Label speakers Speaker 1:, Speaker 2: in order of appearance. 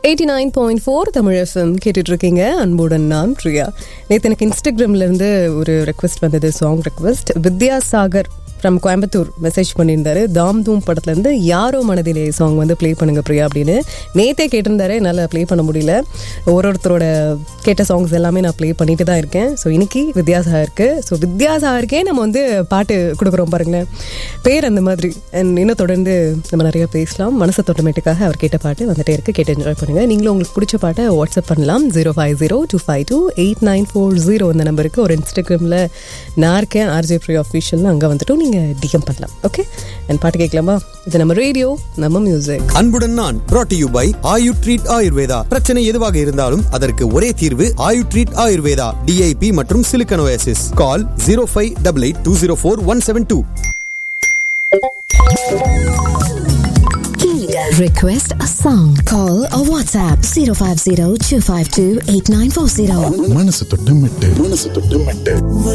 Speaker 1: Eighty nine point four Tamil FM கேட்டுட்டு இருக்கீங்க அன்புடன் நான் பிரியா நேற்று எனக்கு இன்ஸ்டாகிராம்ல இருந்து ஒரு ரெக்வஸ்ட் வந்தது song request Vidyasagar from Coimbatore message பண்ணியிருந்தாரு தாம் தூம் படத்துலேருந்து யாரோ மனதிலே சாங் வந்து ப்ளே பண்ணுங்க பிரியா அப்படின்னு நேத்தே கேட்டிருந்தாரு என்னால் ப்ளே பண்ண முடியல ஒரு ஒருத்தரோட கேட்ட சாங்ஸ் எல்லாமே நான் ப்ளே பண்ணிட்டு தான் இருக்கேன் ஸோ இன்னைக்கு வித்யாசாகருக்கு ஸோ வித்யாசாகருக்கே நம்ம வந்து பாட்டு கொடுக்குறோம் பாருங்களேன் பேர் அந்த மாதிரி அண்ட் இன்னும் தொடர்ந்து நம்ம நிறைய பேசலாம் மனசு தொட்டமேட்டுக்காக அவர் கேட்ட பாட்டு வந்துட்டே இருக்கு கேட்டு என்ஜாய் பண்ணுங்க நீங்களும் உங்களுக்கு பிடிச்ச பாட்டை வாட்ஸ்அப் பண்ணலாம் zero five zero two five two eight nine four zero இந்த நம்பருக்கு ஒரு இன்ஸ்டாகிராமில் நான் இருக்கேன் ஆர்ஜே ப்ரீ ஆஃபீஷியல்னு அங்கே வந்துட்டும் நீங்கள் டிஎம் பண்ணலாம் ஓகே அண்ட் பாட்டு கேட்கலாமா இது நம்ம ரேடியோ நம்ம மியூசிக்
Speaker 2: அன்புடன் நான் brought to you by Ayu treat Ayurveda பிரச்சனை எதுவாக இருந்தாலும் அதற்கு ஒரே தீர்வு ஆயு ட்ரீட் ஆயுர்வேதா டிஐபி மற்றும் சிலிக்கனோசிஸ் call zero five double eight two zero four one seven two
Speaker 3: Request a song. Call or WhatsApp 050 252 8940.
Speaker 4: மனசு தொட்டு மெட்டு மனசு தொட்டு மெட்டு